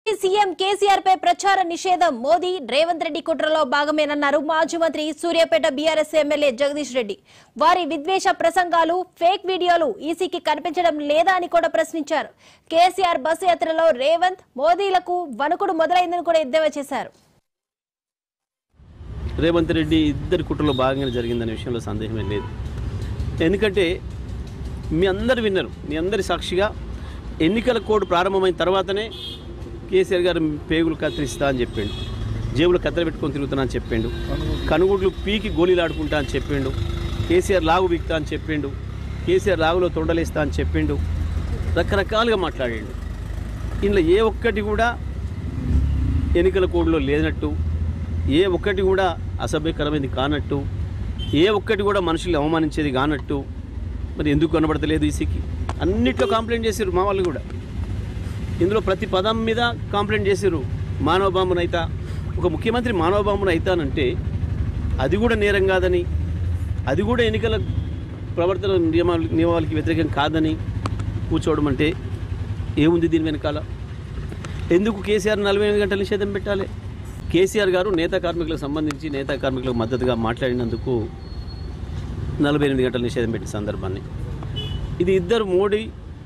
CM KCR పై ప్రచార నిషేధం మోదీ రేవంత్ రెడ్డి కుట్రలో భాగమేనన్నారు మాజీ మంత్రి సూర్యాపేట బీఆర్ఎస్ ఎమ్మెల్యే జగదీష్ రెడ్డి వారి విద్వేష ప్రసంగాలు ఫేక్ వీడియోలు ఈసీకి కనిపించడం లేదా అని కూడా ప్రశ్నించారు కేసీఆర్ బస్సు యాత్రలో రేవంత్ మోదీలకు వణుకుడు మొదలైందని కూడా ఎద్దేవా చేశారు రేవంత్ రెడ్డి ఇద్దరి కుట్రలో భాగంగానే జరిగిందనే విషయంలో సందేహమే లేదు ఎందుకంటే మీ అందరు విన్నారు మీ అందరి సాక్షిగా ఎన్నికల కోడ్ ప్రారంభమైన తర్వాతనే కేసీఆర్ గారు పేగులు కత్తిరిస్తా అని చెప్పిండు జేబులు కత్తెర పెట్టుకొని తిరుగుతున్నా అని చెప్పిండు కనుగుడ్లు పీకి గోళీలు ఆడుకుంటా అని చెప్పిండు కేసీఆర్ లాగు బిక్తా అని చెప్పిండు కేసీఆర్ లాగులో తొండలేస్తా అని చెప్పిండు రకరకాలుగా మాట్లాడిండు ఇందులో ఏ ఒక్కటి కూడా ఎన్నికల కోడ్లో లేనట్టు ఏ ఒక్కటి కూడా అసభ్యకరమైనది కానట్టు ఏ ఒక్కటి కూడా మనుషుల్ని అవమానించేది కానట్టు మరి ఎందుకు కనబడతలేదు ఈసీకి అన్నిట్లో కంప్లైంట్ చేసారు మా వాళ్ళు కూడా ఇందులో ప్రతి పదం మీద కంప్లైంట్ చేసారు మానవ బాంబును అయితా ఒక ముఖ్యమంత్రి మానవ బాంబును అయితానంటే అది కూడా నేరం కాదని అది కూడా ఎన్నికల ప్రవర్తన నియమాల నియమాలకి వ్యతిరేకం కాదని కూర్చోవడం అంటే ఏముంది దీని వెనకాల ఎందుకు కేసీఆర్ నలభై ఎనిమిది గంటల నిషేధం పెట్టాలి కేసీఆర్ గారు నేత కార్మికులకు సంబంధించి నేత కార్మికులకు మద్దతుగా మాట్లాడినందుకు నలభై ఎనిమిది గంటల నిషేధం పెట్టిన సందర్భాన్ని ఇది ఇద్దరు మోడీ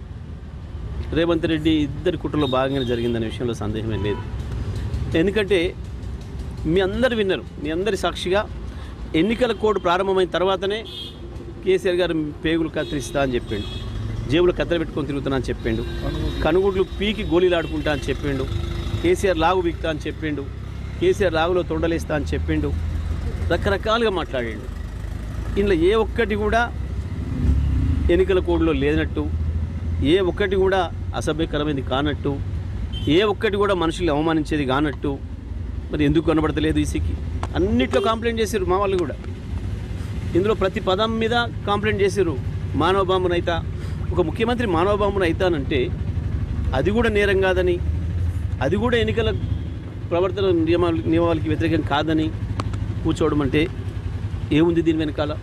రేవంత్ రెడ్డి ఇద్దరి కుట్రలో భాగంగానే జరిగిందనే విషయంలో సందేహమే లేదు ఎందుకంటే మీ అందరు విన్నారు మీ అందరి సాక్షిగా ఎన్నికల కోడ్ ప్రారంభమైన తర్వాతనే కేసీఆర్ గారు పేగులు కత్తిరిస్తా అని చెప్పిండు జేబులు కత్తెర పెట్టుకొని తిరుగుతున్నా అని చెప్పిండు కనుగుడ్లు పీకి గోళీలు ఆడుకుంటా అని చెప్పిండు కేసీఆర్ లాగు బిక్తా అని చెప్పిండు కేసీఆర్ లాగులో తొండలేస్తా అని చెప్పిండు రకరకాలుగా మాట్లాడిండు ఇందులో ఏ ఒక్కటి కూడా ఎన్నికల కోడ్లో లేనట్టు ఏ ఒక్కటి కూడా అసభ్యకరమైనది కానట్టు ఏ ఒక్కటి కూడా మనుషుల్ని అవమానించేది కానట్టు మరి ఎందుకు కనబడతలేదు ఈసీకి అన్నిట్లో కంప్లైంట్ చేసారు మా వాళ్ళు కూడా ఇందులో ప్రతి పదం మీద కంప్లైంట్ చేసారు మానవ బాంబును అయితా ఒక ముఖ్యమంత్రి మానవ బాంబును అయితానంటే అది కూడా నేరం కాదని అది కూడా ఎన్నికల ప్రవర్తన నియమాల నియమాలకి వ్యతిరేకం కాదని కూర్చోవడం అంటే ఏముంది దీని వెనకాల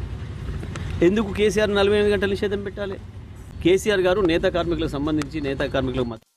ఎందుకు కేసీఆర్ నలభై ఎనిమిది గంటల నిషేధం పెట్టాలి కేసీఆర్ గారు నేత కార్మికులకు సంబంధించి నేత కార్మికులకు మద్దతు